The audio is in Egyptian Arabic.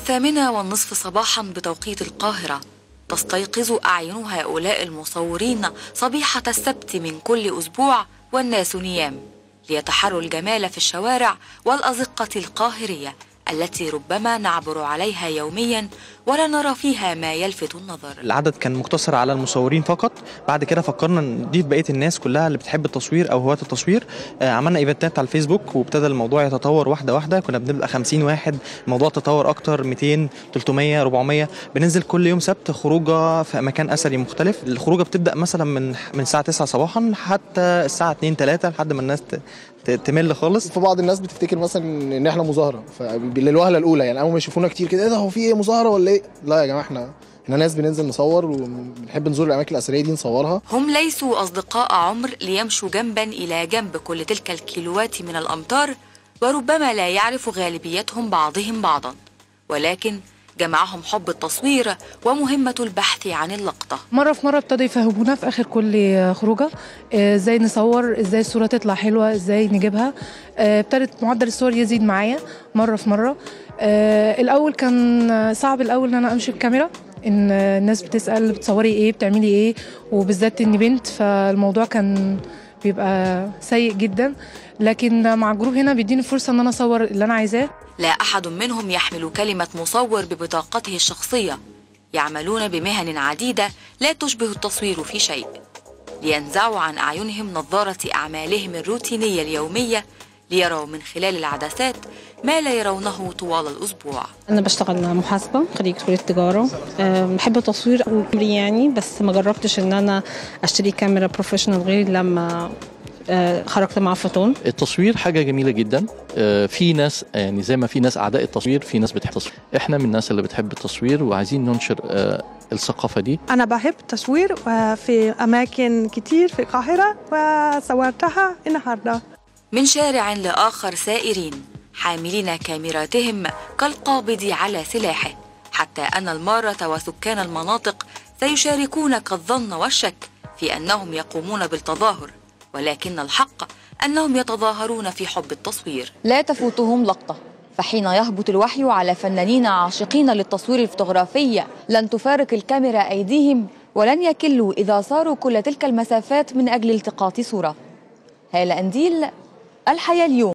الثامنة والنصف صباحا بتوقيت القاهرة تستيقظ أعين هؤلاء المصورين صبيحة السبت من كل أسبوع والناس نيام ليتحروا الجمال في الشوارع والأزقة القاهرية التي ربما نعبر عليها يوميا ولا نرى فيها ما يلفت النظر العدد كان مقتصر على المصورين فقط بعد كده فكرنا نضيف بقيه الناس كلها اللي بتحب التصوير او هواة التصوير آه، عملنا ايفنتات على الفيسبوك وابتدى الموضوع يتطور واحده واحده كنا بنبقى 50 واحد الموضوع تطور اكتر 200 300 400 بننزل كل يوم سبت خروجه في مكان اثري مختلف الخروجه بتبدا مثلا من من الساعه 9 صباحا حتى الساعه 2 3 لحد ما الناس ت- ت- تمل خالص في بعض الناس بتفتكر مثلا ان احنا مظاهره فللوهله الاولى يعني اول ما يشوفونا كتير كده ايه ده هو في ايه مظاهره ولا ايه لا يا جماعه احنا احنا ناس بننزل نصور وبنحب نزور الاماكن الاثريه دي نصورها هم ليسوا أصدقاء عمر ليمشوا جنبا إلى جنب كل تلك الكيلوات من الأمتار وربما لا يعرف غالبيتهم بعضهم بعضا ولكن جمعهم حب التصوير ومهمة البحث عن اللقطة مرة في مرة ابتدوا يفهمونا في آخر كل خروجة آه، ازاي نصور ازاي الصورة تطلع حلوة ازاي نجيبها آه، ابتدت معدل الصور يزيد معايا مرة في مرة آه، الأول كان صعب الأول إن أنا أمشي بكاميرا إن الناس بتسأل بتصوري إيه بتعملي إيه وبالذات إني بنت فالموضوع كان بيبقى سيء جدا لكن مع الجروب هنا بيديني فرصة إن أنا أصور اللي أنا عايزاه لا أحد منهم يحمل كلمة مصور ببطاقته الشخصية يعملون بمهن عديدة لا تشبه التصوير في شيء لينزعوا عن أعينهم نظارة أعمالهم الروتينية اليومية ليروا من خلال العدسات ما لا يرونه طوال الأسبوع أنا بشتغل محاسبة خريج كلية تجارة أه، بحب التصوير عمري يعني بس ما جربتش إن أنا أشتري كاميرا بروفيشنال غير لما أه، خرجت مع فوتون التصوير حاجة جميلة جدا آه، في ناس يعني زي ما في ناس أعداء التصوير في ناس بتحب التصوير إحنا من الناس اللي بتحب التصوير وعايزين ننشر آه، الثقافة دي أنا بحب التصوير في أماكن كتير في القاهرة وصورتها النهاردة من شارع لآخر سائرين حاملين كاميراتهم كالقابض على سلاحه حتى أن المارة وسكان المناطق سيشاركونك الظن والشك في أنهم يقومون بالتظاهر ولكن الحق أنهم يتظاهرون في حب التصوير لا تفوتهم لقطة فحين يهبط الوحي على فنانين عاشقين للتصوير الفوتوغرافي لن تفارق الكاميرا أيديهم ولن يكلوا إذا صاروا كل تلك المسافات من أجل التقاط صورة هالة أنديل الحياة اليوم